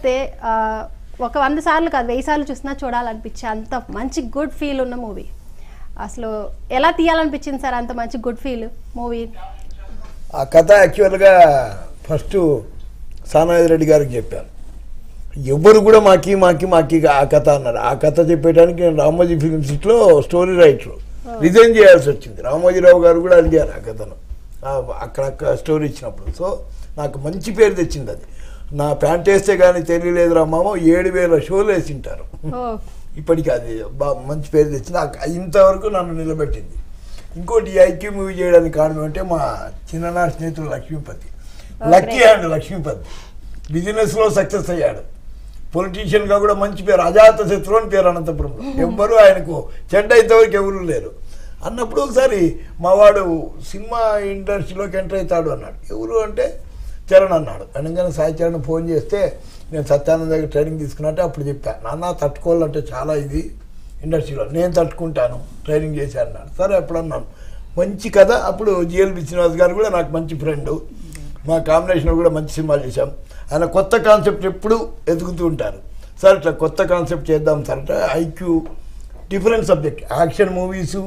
చూస్తే ఆ, ఒక వంద సార్లు కాదు వెయ్యి సార్లు చూసినా చూడాలనిపించే అంత మంచి గుడ్ ఫీల్ ఉన్న మూవీ అసలు ఎలా తీయాలనిపించింది సార్ అంత మంచి గుడ్ ఫీల్ మూవీ ఆ కథ యాక్చువల్గా ఫస్ట్ సానాయి రెడ్డి గారికి చెప్పాను ఎవ్వరు కూడా మాకి మాకి మాకి ఆ కథ అన్నారు ఆ కథ చెప్పేయడానికి నేను రామోజీ ఫిల్మ్ సిటీలో స్టోరీ రైటర్ రిజైన్ చేయాల్సి వచ్చింది రామోజీరావు గారు కూడా అడిగారు ఆ కథను ఆ అక్కడ స్టోరీ ఇచ్చినప్పుడు సో నాకు మంచి పేరు తెచ్చింది అది నా ప్యాంట్ వేస్తే కానీ తెలియలేదురా మామ ఏడు వేల షోలు వేసింటారు ఓ ఇప్పటికీ అది బా మంచి పేరు తెచ్చింది ఆ- ఇంతవరకు నన్ను నిలబెట్టింది ఇంకోటి ఈ ఐక్యూ మూవీ చేయడానికి కారణం అంటే మా చిన్ననాటి స్నేహితుడు లక్ష్మీపతి లక్కీ హ్యాండ్ లక్ష్మీపతి బిజినెస్లో సక్సెస్ అయ్యాడు పొలిటీషియన్గా కూడా మంచి పేరు అజాత శత్రు అని పేరు అనంతపురంలో ఎవ్వరూ ఆయనకు చెడ్డ ఇంతవరకు ఎవరు లేరు అన్నప్పుడు ఒకసారి మా వాడు సినిమా ఇండస్ట్రీలోకి ఎంటర్ అవుతాడు అన్నాడు ఎవరు అంటే చరణ్ అన్నాడు అనగానే సాయి చరణ్ ఫోన్ చేస్తే నేను సత్యానంద దగ్గర ట్రైనింగ్ తీసుకున్నట్టే అప్పుడు చెప్పాను నాన్న తట్టుకోవాలంటే చాలా ఇది ఇండస్ట్రీలో నేను తట్టుకుంటాను ట్రైనింగ్ చేసి అన్నాడు సరే అప్పుడు అన్నాను మంచి కథ అప్పుడు జిఎల్బి శ్రీనివాస్ గారు కూడా నాకు మంచి ఫ్రెండ్ మా కాంబినేషన్ కూడా మంచి సినిమాలు చేశాం ఆయన కొత్త కాన్సెప్ట్ ఎప్పుడు ఎదుగుతూ ఉంటారు సార్ ఇట్లా కొత్త కాన్సెప్ట్ చేద్దాం సార్ అంటే IQ different subject action movies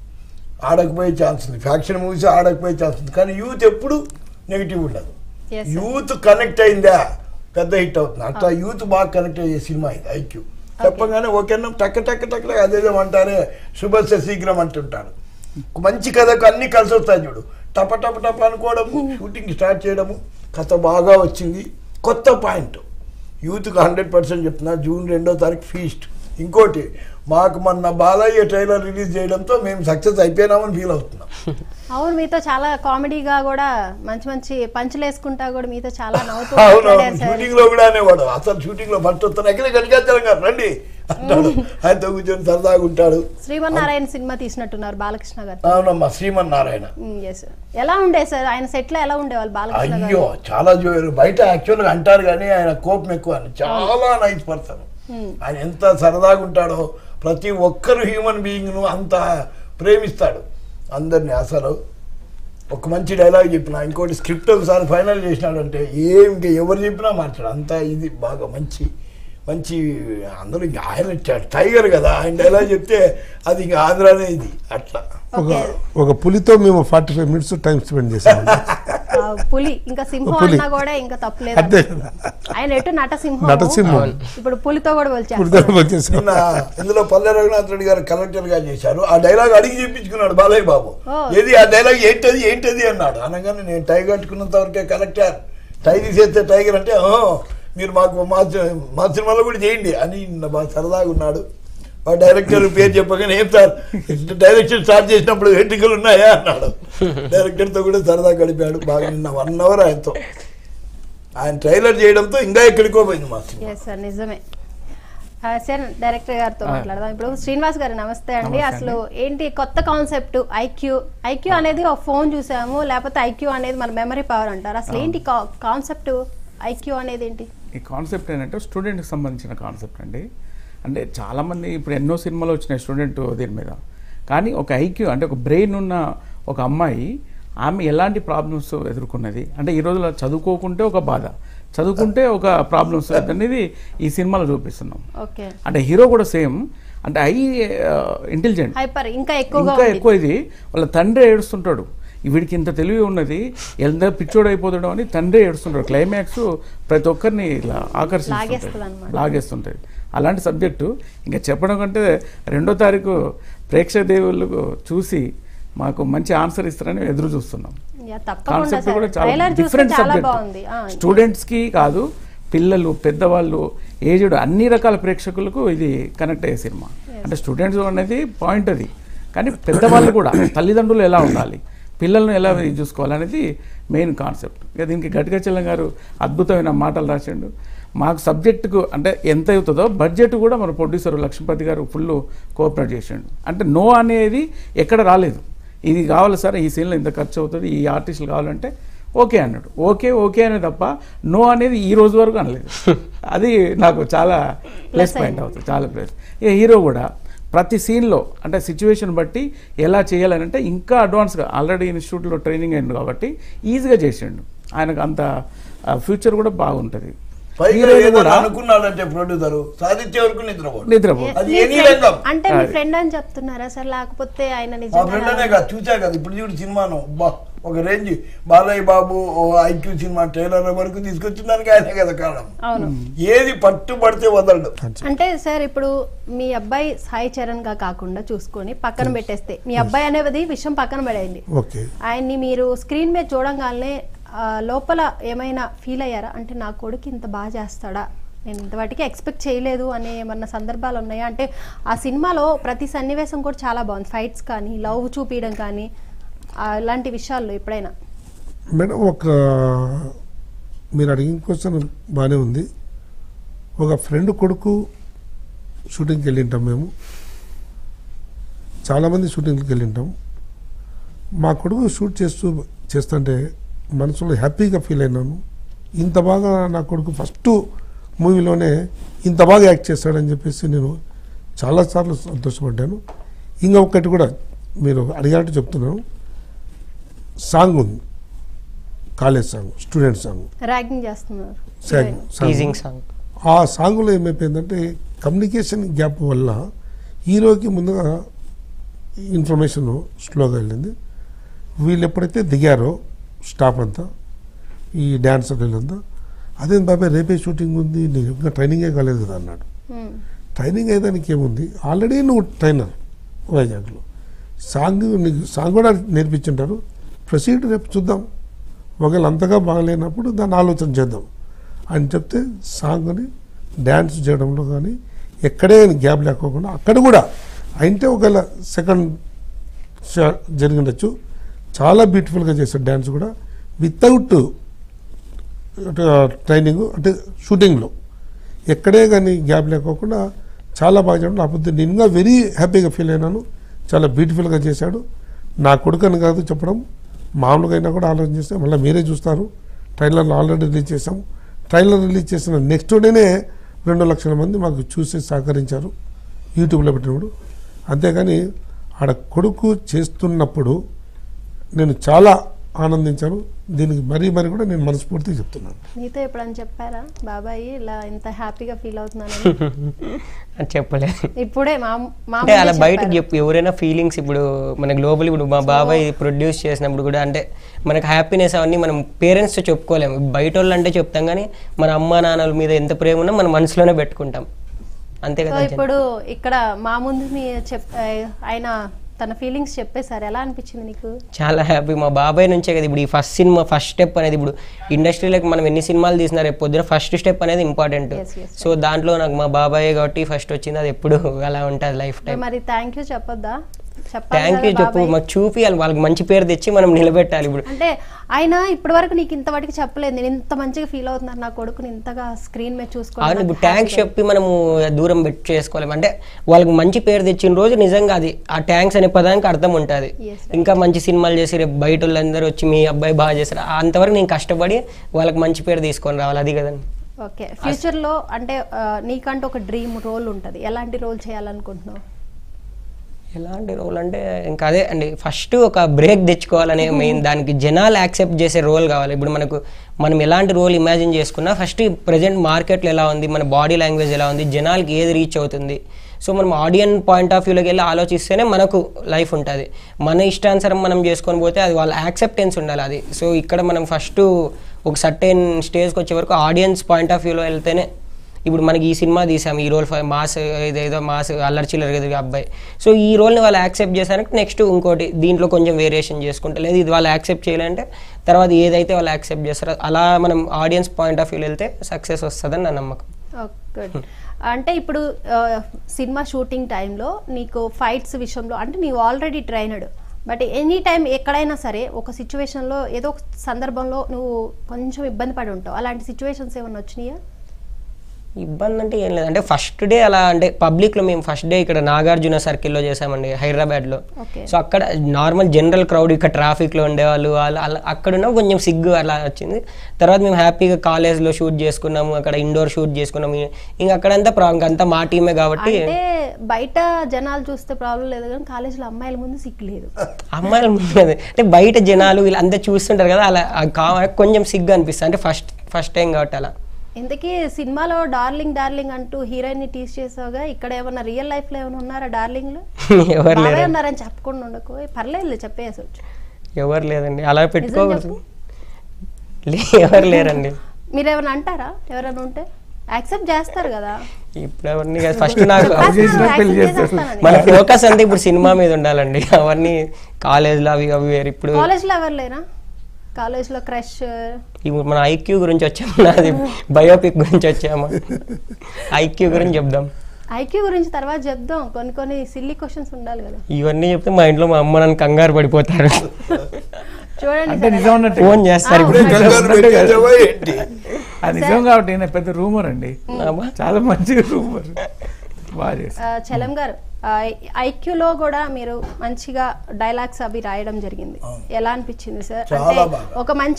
ఆడకపోయే ఛాన్స్ ఉంది ఫ్యాక్షన్ మూవీస్ ఆడకపోయే ఛాన్స్ ఉంది కానీ యూత్ ఎప్పుడు నెగిటివ్ ఉండదు Yes, sir. యూత్ కనెక్ట్ అయిందా పెద్ద హిట్ అవుతుంది అట్లా యూత్ బాగా కనెక్ట్ అయ్యే సినిమా ఇది ఐక్యూ చెప్పగానే ఓకేనా టక్క టక్క టక్క అదేదో అంటారే శుభస్య శీఘ్రం అంటుంటారు మంచి కథకు అన్ని కలిసి వస్తాయి చూడు టప టప టప అనుకోవడము షూటింగ్ స్టార్ట్ చేయడము కథ బాగా వచ్చింది కొత్త పాయింట్ యూత్కి హండ్రెడ్ పర్సెంట్ చెప్తున్నా జూన్ రెండో తారీఖు ఫీస్ట్ ఇంకోటి మాకు మొన్న బాలయ్య ట్రైలర్ రిలీజ్ చేయడంతో మేము సక్సెస్ అయిపోయినామని ఫీల్ అవుతున్నాం అవును మీతో చాలా కామెడీగా కూడా మంచి మంచి పంచులు వేసుకుంటా కూడా మీతో చాలా నవ్వుతూ అవునవును మాట్లాడారు సార్ షూటింగ్ లో కూడా అనేవాడు అసలు షూటింగ్ లో ఫస్ట్ వస్తాను ఎక్కడ గడికాచలం గారు రండి అంటాడు ఆయనతో కూర్చొని సరదాగా ఉంటాడు శ్రీమన్నారాయణ సినిమా తీసినట్టున్నారు బాలకృష్ణ గారు అవునమ్మా శ్రీమన్నారాయణ ఎస్ ఎలా ఉండే సార్ ఆయన సెట్ లో ఎలా ఉండేవాళ్ళు బాలకృష్ణ అయ్యో గారు చాలా జోయరు బయట యాక్చువల్గా అంటారు కానీ ఆయన కోపం ఎక్కువ అని చాలా నైస్ పర్సన్ ఆయన ఎంత సరదాగా ఉంటాడో ప్రతి ఒక్కరు హ్యూమన్ బీయింగ్ను అంత ప్రేమిస్తాడు అందరిని అసలు ఒక మంచి డైలాగ్ చెప్పిన ఇంకోటి స్క్రిప్ట్ ఒకసారి ఫైనల్ చేసినాడంటే ఏం ఇంకా ఎవరు చెప్పినా మాట్లాడు అంత ఇది బాగా మంచి మంచి అందరూ ఇంకా ఆయన టైగర్ కదా ఆయన డైలాగ్ చెప్తే అది ఇంకా ఆంధ్రానే ఇది అట్లా ఒక ఓకే ఒక పులితో మేము forty five minutes time spend చేసాం ఆ, పులి ఇంకా సింహం పులి. అన్నా కూడా ఇంకా తప్పలేదు అంతే కదా ఆయన ఎటు నటసింహం నటసింహం ఇప్పుడు పులితో కూడా పులితో పోల్చేస్తారు వచ్చేసాం నిన్న ఇందులో పల్లె రఘునాథ్ రెడ్డి గారు కలెక్టర్ గా చేశారు ఆ డైలాగ్ అడిగి చెప్పించుకున్నాడు బాలయ్య బాబు ఓ. ఏది ఆ డైలాగ్ ఏంటది ఏంటది అన్నాడు అనగానే నేను టై కట్టుకున్నంత వరకే కలెక్టర్ టై తీసేస్తే టైగర్ అంటే "ఓ, మీరు మాకు మా సి- మా సినిమాలో కూడా చేయండి అని నిన్న బాగా సరదాగా ఉన్నాడు ఆ డైరెక్టర్ పేరు చెప్పగానే ఏం సార్ డైరెక్షన్ స్టార్ట్ చేసినప్పుడు వెంట్రుకలు ఉన్నాయా అన్నాడు డైరెక్టర్తో కూడా సరదా గడిపాడు బాగా నిన్న వన్ అవర్ ఆయనతో ఆయన ట్రైలర్ చేయడంతో ఇంకా ఎక్కడికో పోయింది మా సినిమా ఎస్ సార్ నిజమే ఆ, సార్ డైరెక్టర్ గారితో మాట్లాడదాం ఇప్పుడు శ్రీనివాస్ గారు నమస్తే అండి అసలు ఏంటి కొత్త కాన్సెప్ట్ ఐక్యూ ఐక్యూ అనేది ఒక ఫోన్ చూసాము లేకపోతే ఐక్యూ అనేది మన మెమరీ పవర్ అంటారు అసలు ఏంటి కాన్సెప్ట్ ఐక్యూ అనేది ఏంటి ఈ కాన్సెప్ట్ ఏంటంటే స్టూడెంట్కి సంబంధించిన కాన్సెప్ట్ అండి అంటే చాలామంది ఇప్పుడు ఎన్నో సినిమాలు వచ్చినాయి స్టూడెంట్ దీని మీద కానీ ఒక ఐక్యూ అంటే ఒక బ్రెయిన్ ఉన్న ఒక అమ్మాయి ఆమె ఎలాంటి ప్రాబ్లమ్స్ ఎదుర్కొన్నది అంటే ఈ రోజుల్లో చదువుకోకుంటే ఒక బాధ చదువుకుంటే ఒక ప్రాబ్లమ్స్ అనేది ఈ సినిమాలో చూపిస్తున్నాం ఓకే అంటే హీరో కూడా సేమ్ అంటే ఐ ఇంటెలిజెంట్ హైపర్ ఇంకా ఎక్కువగా ఇంకా ఉంది ఎక్కువ ఇది వాళ్ళ తండ్రి ఏడుస్తుంటాడు వీడికి ఇంత తెలివి ఉన్నది ఎంత పిచ్చోడు అయిపోతాడు అని తండ్రి ఏడుస్తుంటాడు క్లైమాక్స్ ప్రతి ఒక్కరిని ఇలా ఆకర్షిస్తుంది లాగేస్తుందన్నమాట. లాగేస్తుంటుంది అలాంటి సబ్జెక్టు ఇంకా చెప్పడం కంటే రెండో తారీఖు ప్రేక్షక దేవుళ్ళకు చూసి మాకు మంచి ఆన్సర్ ఇస్తారని ఎదురు చూస్తున్నాం యా, తప్పకుండా కాన్సెప్ట్ సార్ కూడా చాలా ట్రైలర్ చూస్తే డిఫరెంట్ చాలా బాగుంది సబ్జెక్ట్ ఆ, స్టూడెంట్స్కి కాదు పిల్లలు పెద్దవాళ్ళు ఏజ్డ్ అన్ని రకాల ప్రేక్షకులకు ఇది కనెక్ట్ అయ్యే సినిమా అంటే స్టూడెంట్స్ అనేది పాయింట్ అది కానీ పెద్దవాళ్ళు కూడా తల్లిదండ్రులు ఎలా ఉండాలి పిల్లల్ని ఎలా చూసుకోవాలనేది మెయిన్ కాన్సెప్ట్ ఇక దీనికి గట్టిగచ్చలం గారు అద్భుతమైన మాటలు రాసిండు మాకు సబ్జెక్టుకు అంటే ఎంత అవుతుందో బడ్జెట్ కూడా మన ప్రొడ్యూసర్ లక్ష్మీపతి గారు ఫుల్ కోఆపరేట్ చేసిండు అంటే నో అనేది ఎక్కడ రాలేదు ఇది కావాలి సార్ ఈ సీన్లో ఇంత ఖర్చు అవుతుంది ఈ ఆర్టిస్టులు కావాలంటే ఓకే అన్నాడు ఓకే ఓకే అనే తప్ప నో అనేది ఈ రోజు వరకు అనలేదు అది నాకు చాలా ప్లస్ పాయింట్ అవుతుంది చాలా ప్లస్ ఇక హీరో కూడా ప్రతి సీన్లో అంటే సిచ్యువేషన్ బట్టి ఎలా చేయాలని అంటే ఇంకా అడ్వాన్స్గా ఆల్రెడీ ఇన్స్టిట్యూట్లో ట్రైనింగ్ అయింది కాబట్టి ఈజీగా చేసిండు ఆయనకు అంత ఫ్యూచర్ కూడా బాగుంటుంది పైగా హీరోయిన్ ఏదైనా కూడా అనుకున్నాడంటే ప్రొడ్యూసర్ సాధించే వరకు నిద్రపోడు నిద్రపో అది మీ ఎనీ friend- రంగం అంటే మీ అది. ఫ్రెండ్ అని చెప్తున్నారా సార్ లేకపోతే ఆయన మా నిజంగా ఫ్రెండ్ అనే కాదు చూసా కదా ఇప్పుడు చూడు సినిమాను బా ఒక రేంజ్ బాలయ్య బాబు ఐక్యూ సినిమా ట్రైలర్ వరకు తీసుకొచ్చిన దానికి ఆయనే కదా కారణం అవును ఏది పట్టుబడితే వదలడు అంటే సార్ ఇప్పుడు మీ అబ్బాయి సాయి చరణ్ గా కాకుండా చూసుకొని పక్కన పెట్టేస్తే మీ అబ్బాయి అనేది విషయం పక్కన పడేయండి ఓకే ఆయన్ని మీరు స్క్రీన్ మీద చూడంగానే ఆ, లోపల ఏమైనా ఫీల్ అయ్యారా అంటే నా కొడుకు ఇంత బాగా చేస్తాడా నేను ఇంతవాటికి ఎక్స్పెక్ట్ చేయలేదు అనే ఏమన్నా సందర్భాలు ఉన్నాయా అంటే ఆ సినిమాలో ప్రతి సన్నివేశం కూడా చాలా బాగుంది ఫైట్స్ కానీ లవ్ చూపించడం కానీ ఆ, ఇలాంటి విషయాల్లో ఎప్పుడైనా మేడం ఒక మీరు అడిగిన క్వశ్చన్ బాగానే ఉంది ఒక ఫ్రెండ్ కొడుకు షూటింగ్కి వెళ్ళింటాం మేము చాలామంది షూటింగ్కి వెళ్ళింటాం మా కొడుకు షూట్ చేస్తూ చేస్తుంటే మనసులో హ్యాపీగా ఫీల్ అయినాను ఇంత బాగా నా కొడుకు ఫస్ట్ మూవీలోనే ఇంత బాగా యాక్ట్ చేస్తాడని చెప్పేసి నేను చాలాసార్లు సంతోషపడ్డాను ఇంకా ఒకటి కూడా మీరు అడిగారంటే చెప్తున్నాను సాంగ్ ఉంది college song student song ragging చేస్తున్నారు సాంగ్ టీజింగ్ సాంగ్ ఆ సాంగ్లో ఏమైపోయిందంటే కమ్యూనికేషన్ గ్యాప్ వల్ల హీరోకి ముందుగా ఇన్ఫర్మేషన్ స్లోగా వెళ్ళింది వీళ్ళు ఎప్పుడైతే దిగారో స్టాఫ్ అంతా ఈ డ్యాన్సర్ వీళ్ళంతా అదే బాబాయ్ రేపే షూటింగ్ ఉంది నీకు ఇంకా ట్రైనింగే కాలేదు కదా అన్నాడు ఉమ్. ట్రైనింగ్ అయ్యేదానికి ఏముంది ఆల్రెడీ నువ్వు ట్రైనర్ వైజాగ్లో సాంగ్ నీకు సాంగ్ కూడా నేర్పించుంటారు ప్రొసీడ్ రేపు చూద్దాం ఒకవేళ అంతగా బాగలేనప్పుడు దాన్ని ఆలోచన చేద్దాం అని చెప్తే సాంగ్ని డ్యాన్స్ చేయడంలో కానీ ఎక్కడే గ్యాప్ లేకోకుండా అక్కడ కూడా అయితే ఒకవేళ సెకండ్ జరిగిండొచ్చు చాలా బ్యూటిఫుల్గా చేశాడు డ్యాన్స్ కూడా వితౌట్ ట్రైనింగ్ అంటే షూటింగ్లో ఎక్కడే కానీ గ్యాప్ లేకోకుండా చాలా బాగా చేయడం లేకపోతే నేను ఇంకా వెరీ హ్యాపీగా ఫీల్ అయినాను చాలా బ్యూటిఫుల్గా చేశాడు నా కొడుకని కాదు చెప్పడం మామూలుగా అయినా కూడా ఆలోచన చేస్తే మళ్ళీ మీరే చూస్తారు ట్రైలర్లో ఆల్రెడీ రిలీజ్ చేసాం ట్రైలర్ రిలీజ్ చేసిన నెక్స్ట్ డేనే రెండు లక్షల మంది మాకు చూసి సహకరించారు యూట్యూబ్లో పెట్టినప్పుడు అంతేగాని ఆడ కొడుకు చేస్తున్నప్పుడు నేను చాలా ఆనందించాను దీనికి మరీ మరీ కూడా నేను మనస్ఫూర్తిగా చెప్తున్నాను నీతో ఎప్పుడని చెప్పారా బాబాయ్ ఇలా ఇంత హ్యాపీగా ఫీల్ అవుతున్నానని అని చెప్పలేదు ఇప్పుడే మా మా అంటే అలా ముందే బయటకు చెప్పారా? చెప్పు ఎవరైనా ఫీలింగ్స్ ఇప్పుడు మన గ్లోబల్ ఇప్పుడు మా బాబాయ్ ప్రొడ్యూస్ చేసినప్పుడు కూడా అంటే మనకు హ్యాపీనెస్ అవన్నీ మనం పేరెంట్స్తో చెప్పుకోలేము బయట వాళ్ళు అంటే చెప్తాం కానీ మన అమ్మా నాన్నల మీద ఎంత ప్రేమ ఉన్నా మన మనసులోనే పెట్టుకుంటాం అంతే సో కదా జన్. ఇప్పుడు ఇక్కడ మా ముందు మీ చెప్ ఆయన తన ఫీలింగ్స్ చెప్పేశారు ఎలా అనిపించింది నీకు చాలా హ్యాపీ మా బాబాయ్ నుంచే కదా ఇప్పుడు ఈ ఫస్ట్ సినిమా ఫస్ట్ స్టెప్ అనేది ఇప్పుడు ఇండస్ట్రీలోకి మనం ఎన్ని సినిమాలు తీసినా రేపు పొద్దున ఫస్ట్ స్టెప్ అనేది ఇంపార్టెంట్ Yes, yes, సో దాంట్లో నాకు మా బాబాయ్ కాబట్టి ఫస్ట్ వచ్చింది అది ఎప్పుడు అలా ఉంటుంది లైఫ్ టైం మరి థ్యాంక్ యూ చెప్పొద్దా చెప్పాలి థ్యాంక్ యూ కదా చెప్పు బాబాయ్. మాకు చూపియాలి వాళ్ళకి మంచి పేరు తెచ్చి మనం నిలబెట్టాలి ఇప్పుడు అంటే ఆయన ఇప్పటి వరకు నీకు ఇంతవరకు చెప్పలేదు నేను ఇంత మంచిగా ఫీల్ అవుతున్నారు నా కొడుకుని ఇంతగా స్క్రీన్ మీద అవును చూసుకోవాలి ఇప్పుడు ట్యాంక్స్ చెప్పి మనము దూరం పెట్టి చేసుకోలేము అంటే వాళ్ళకి మంచి పేరు తెచ్చిన రోజు నిజంగా అది ఆ ట్యాంక్స్ అనే పదానికి అర్థం ఉంటుంది Yes, ఇంకా మంచి సినిమాలు చేసి రేపు బయట వాళ్ళందరూ వచ్చి మీ అబ్బాయి బాగా చేశారు అంతవరకు నేను కష్టపడి వాళ్ళకి మంచి పేరు తీసుకొని రావాలి అది కదండి ఓకే ఫ్యూచర్ లో అంటే ఆ, నీకంటూ ఒక డ్రీమ్ రోల్ ఉంటది ఎలాంటి రోల్ చేయాలనుకుంటున్నావు ఎలాంటి రోల్ అంటే ఇంకా అదే అండి ఫస్ట్ ఒక బ్రేక్ తెచ్చుకోవాలనే మెయిన్ దానికి జనాలు యాక్సెప్ట్ చేసే రోల్ కావాలి ఇప్పుడు మనకు మనం ఎలాంటి రోల్ ఇమాజిన్ చేసుకున్నా ఫస్ట్ ప్రజెంట్ మార్కెట్లో ఎలా ఉంది మన బాడీ లాంగ్వేజ్ ఎలా ఉంది జనాలకి ఏది రీచ్ అవుతుంది సో మనం ఆడియన్ పాయింట్ ఆఫ్ వ్యూలోకి వెళ్ళి ఆలోచిస్తేనే మనకు లైఫ్ ఉంటుంది మన ఇష్టానుసారం మనం చేసుకొని పోతే అది వాళ్ళ యాక్సెప్టెన్స్ ఉండాలి అది సో ఇక్కడ మనం ఫస్ట్ ఒక సర్టెన్ స్టేజ్కి వచ్చే వరకు ఆడియన్స్ పాయింట్ ఆఫ్ వ్యూలో వెళ్తేనే ఇప్పుడు మనకి ఈ సినిమా తీసాం ఈ రోల్ మాస్ ఇదేదో మాస్ అల్లరి చిల్లర కదా అబ్బాయి సో ఈ రోల్ని వాళ్ళు యాక్సెప్ట్ చేశారంటే నెక్స్ట్ ఇంకోటి దీంట్లో కొంచెం వేరియేషన్ చేసుకుంటా లేదు ఇది వాళ్ళు యాక్సెప్ట్ చేయాలంటే తర్వాత ఏదైతే వాళ్ళు యాక్సెప్ట్ చేస్తారో అలా మనం ఆడియన్స్ పాయింట్ ఆఫ్ వ్యూలో వెళ్తే సక్సెస్ వస్తుందని నా నమ్మకం గుడ్ అంటే ఇప్పుడు ఆ, సినిమా షూటింగ్ టైంలో నీకు ఫైట్స్ విషయంలో అంటే నీవు already trained but any time ఎక్కడైనా సరే ఒక సిచ్యువేషన్లో ఏదో ఒక సందర్భంలో నువ్వు కొంచెం ఇబ్బంది పడి ఉంటావు అలాంటి సిచ్యువేషన్స్ ఏమైనా వచ్చినాయా ఇబ్బంది అంటే ఏం లేదు అంటే ఫస్ట్ డే అలా అంటే పబ్లిక్లో మేము ఫస్ట్ డే ఇక్కడ నాగార్జున సర్కిల్లో చేసామండి హైదరాబాద్లో ఓకే సో అక్కడ నార్మల్ జనరల్ క్రౌడ్ ఇక్కడ ట్రాఫిక్లో ఉండేవాళ్ళు వాళ్ళు అలా అక్కడున్న కొంచెం సిగ్గు అలా వచ్చింది తర్వాత మేము హ్యాపీగా కాలేజ్లో షూట్ చేసుకున్నాము అక్కడ ఇండోర్ షూట్ చేసుకున్నాము ఇంకా అక్కడంతా ప్రాబ్లం అంతా మా టీమే కాబట్టి అంటే బయట జనాలు చూస్తే ప్రాబ్లం లేదు కానీ కాలేజీలో అమ్మాయిల ముందు సిగ్గు లేదు అమ్మాయిల ముందు అది. అంటే బయట జనాలు వీళ్ళంతా చూస్తుంటారు కదా అలా ఆ కా- కొంచెం సిగ్గు అనిపిస్తుంది అంటే ఫస్ట్ ఫస్ట్ టైం కాబట్టి అలా ఇంతకీ సినిమాలో డార్లింగ్ డార్లింగ్ అంటూ హీరోయిన్ ని టీస్ చేసావుగా ఇక్కడ ఏమన్నా రియల్ లైఫ్ లో ఏమైనా ఉన్నారా డార్లింగ్ లో ఎవరు బాగా లేరు ఉన్నారని చెప్పకుండా ఉండకు పర్లేదు చెప్పేసి వచ్చు ఎవరు లేదండి అలా పెట్టుకోకూడదు చెప్పు. లే ఎవరు లేరండి మీరు ఏమైనా అంటారా ఎవరైనా ఉంటే యాక్సెప్ట్ చేస్తారు కదా ఇప్పుడు అవన్నీ ఫస్ట్ నాకు చేసినా పెళ్లి Accept చేస్తారు. చేసేస్తానని. మన ఫోకస్ అంతా ఇప్పుడు సినిమా మీద ఉండాలండి అవన్నీ కాలేజ్లో అవి అవి వేరు ఇప్పుడు కాలేజ్ లో ఎవరు లేరా కాలేజ్ లో క్రష్ ఇప్పుడు మన ఐక్యూ గురించి వచ్చాము నాది బయోపిక్ గురించి వచ్చాము ఐక్యూ గురించి చెప్దాం ఐక్యూ గురించి తర్వాత చెప్దాం కొన్ని కొన్ని సిల్లీ క్వశ్చన్స్ ఉండాలి కదా ఇవన్నీ చెప్తే మా ఇంట్లో మా అమ్మ నన్ను కంగారు పడిపోతారు చూడండి అంటే సరే. నిజం ఉన్నట్టు ఫోన్ చేస్తారు ఇప్పుడు కంగారు పెట్టేసావా ఏంటి అది నిజం కాబట్టి ఈయన పెద్ద రూమర్ అండి అబ్బా. చాలా మంచి రూమర్ బాగా చేస్తారు ఆ, చలం గారు ఐక్యూలో కూడా మీరు మంచిగా డైలాగ్స్ అవి రాయడం జరిగింది ఎలా అనిపించింది సార్ చాలా అంటే బాగా. ఒక మంచి